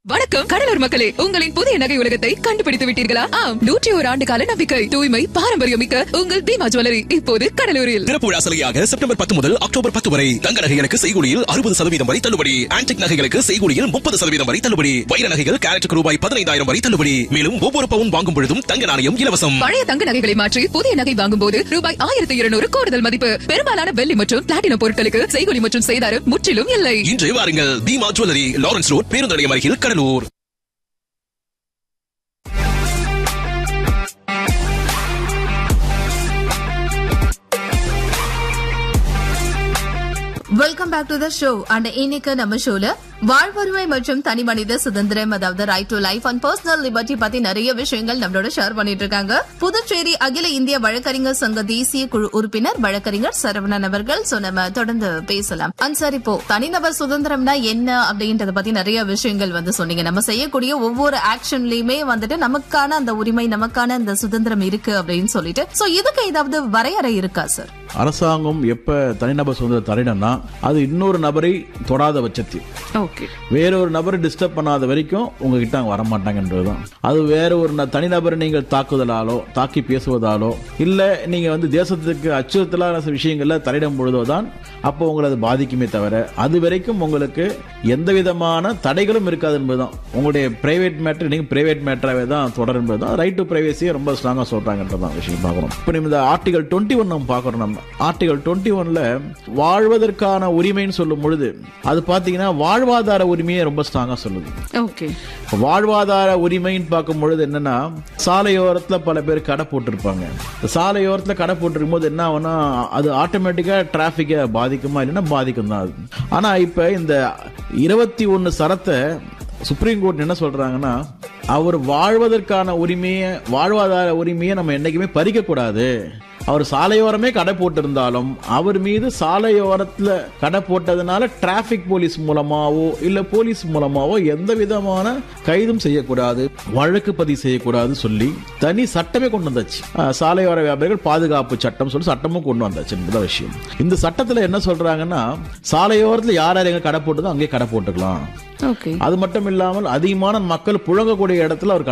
வணக்கம் கடலூர் மக்களே உங்களின் புதிய நகை உலகத்தை கண்டுபிடித்து விட்டீர்களா ஆம் நூற்றி ஒரு ஆண்டு கால நம்பிக்கை தூய்மை பாரம்பரியம் மிக்க உங்கள் பீமா ஜுவல்லரி இப்போது கடலூரில் திறப்புழா சலுகையாக செப்டம்பர் பத்து முதல் அக்டோபர் பத்து வரை தங்க நகைகளுக்கு செய்கூலியில் அறுபது சதவீதம் வரை தள்ளுபடி ஆன்டிக் நகைகளுக்கு செய்கூலியில் முப்பது சதவீதம் வரை தள்ளுபடி வைர நகைகள் கேரட்டுக்கு ரூபாய் பதினைந்தாயிரம் வரை தள்ளுபடி மேலும் ஒவ்வொரு பவுன் வாங்கும் பொழுதும் தங்க நாணயம் இலவசம் பழைய தங்க நகைகளை மாற்றி புதிய நகை வாங்கும் போது ரூபாய் ஆயிரத்தி இருநூறு கூடுதல் மதிப்பு பெரும்பாலான வெள்ளி மற்றும் பிளாட்டினம் பொருட்களுக்கு செய்கூலி மற்றும் செய்தாரம் முற்றிலும் இல்லை இன்று வாருங்கள் தீமா ஜுவல்லரி லாரன்ஸ் ரோட் பேருந்து நிலையம் அருகில் Cuddalore welcome back to the show and இன்னைக்கு நம்ம ஷோல வாழ்வருமை மற்றும் தனி மனித சுதந்திரம் அதாவது right to life and personal liberty பத்தி நிறைய விஷயங்கள் நம்மளோட ஷேர் பண்ணிட்டு இருக்காங்க புதுச்சேரி அகில இந்திய வழக்கறிஞர் சங்க தேசிய குழு உறுப்பினர் வழக்கறிஞர் சரவணன் அவர்கள் சோ நம்ம தொடர்ந்து பேசலாம் அண்ட் சார் இப்போ தனிநபர் சுதந்திரம்னா என்ன அப்படின்றத பத்தி நிறைய விஷயங்கள் வந்து சொன்னீங்க நம்ம செய்யக்கூடிய ஒவ்வொரு ஆக்ஷன்லயுமே வந்துட்டு நமக்கான அந்த உரிமை நமக்கான அந்த சுதந்திரம் இருக்கு அப்படின்னு சொல்லிட்டு சோ இதுக்கு ஏதாவது வரையறை இருக்கா சார் அரசாங்கம் எப்ப தனிநபர் சுதந்திரம் தரணும்னா அது இன்னொரு நபரை தொடாத பட்சத்தில் ஓகே வேற ஒரு நபரை டிஸ்டர்ப் பண்ணாத வரைக்கும் உங்ககிட்ட அவங்க வரமாட்டாங்கன்றதுதான் அது வேற ஒரு ந- தனிநபரை நீங்கள் தாக்குதலாலோ தாக்கி பேசுவதாலோ இல்ல நீங்க வந்து தேசத்துக்கு அச்சுறுத்தலான சில விஷயங்கள்ல தலையிடும் பொழுதுதான் அப்போ உங்களை அது பாதிக்குமே தவிர அது வரைக்கும் உங்களுக்கு எந்த விதமான தடைகளும் இருக்காது என்பதுதான் உங்களுடைய பிரைவேட் மேட்டர் நீங்க பிரைவேட் மேட்டராகவே தான் தொடரும் என்பதுதான் ரைட் டு பிரைவேசியை ரொம்ப ஸ்ட்ராங்கா சொல்றாங்கன்றதான் விஷயம் பார்க்கணும் இப்போ நம்ம இந்த ஆர்டிகல் டுவெண்ட்டி ஒன் நம்ம பார்க்கறோம் நம்ம ஆர்டிகல் டுவெண்ட்டி ஒன்ல வாழ்வதற்கான உரிமைன்னு சொல்லும் பொழுது அது பாத்தீங்கன்னா வாழ்வாதார உரிமையை ரொம்ப ஸ்ட்ராங்கா சொல்லுது ஓகே வாழ்வாதார உரிமைன்னு பார்க்கும் பொழுது என்னன்னா சாலையோரத்துல பல பேர் கடை போட்டிருப்பாங்க இந்த சாலையோரத்துல கடை போட்டிருக்கும் போது என்ன ஆகும்னா அது ஆட்டோமேட்டிக்கா டிராபிக்கை பாதிக்குமா இல்லைன்னா பாதிக்கும் தான் அது ஆனா இப்ப இந்த இருபத்தி ஒன்னு சரத்தை சுப்ரீம் கோர்ட் என்ன சொல்றாங்கன்னா அவர் வாழ்வதற்கான உரிமையை வாழ்வாதார உரிமையை நம்ம என்னைக்குமே பறிக்க கூடாது அவர் சாலையோரமே கடை போட்டிருந்தாலும் அவர் மீது சாலையோரத்துல கடை போட்டதுனால டிராபிக் போலீஸ் மூலமாவோ இல்ல போலீஸ் மூலமாவோ எந்த விதமான கைதும் செய்யக்கூடாது வழக்கு பதிவு செய்யக்கூடாது சொல்லி தனி சட்டமே கொண்டு வந்தாச்சு அஹ், சாலையோர வியாபாரிகள் பாதுகாப்பு சட்டம் சொல்லி சட்டமும் கொண்டு வந்தாச்சு என்பது விஷயம் இந்த சட்டத்துல என்ன சொல்றாங்கன்னா சாலையோரத்துல யார் யார் எங்க கடை போட்டதோ அங்கேயே கடை போட்டுக்கலாம் ஓகே அது மட்டும் இல்லாமல் அதிகமான மக்கள் புழங்கக்கூடிய இடத்துல அவர்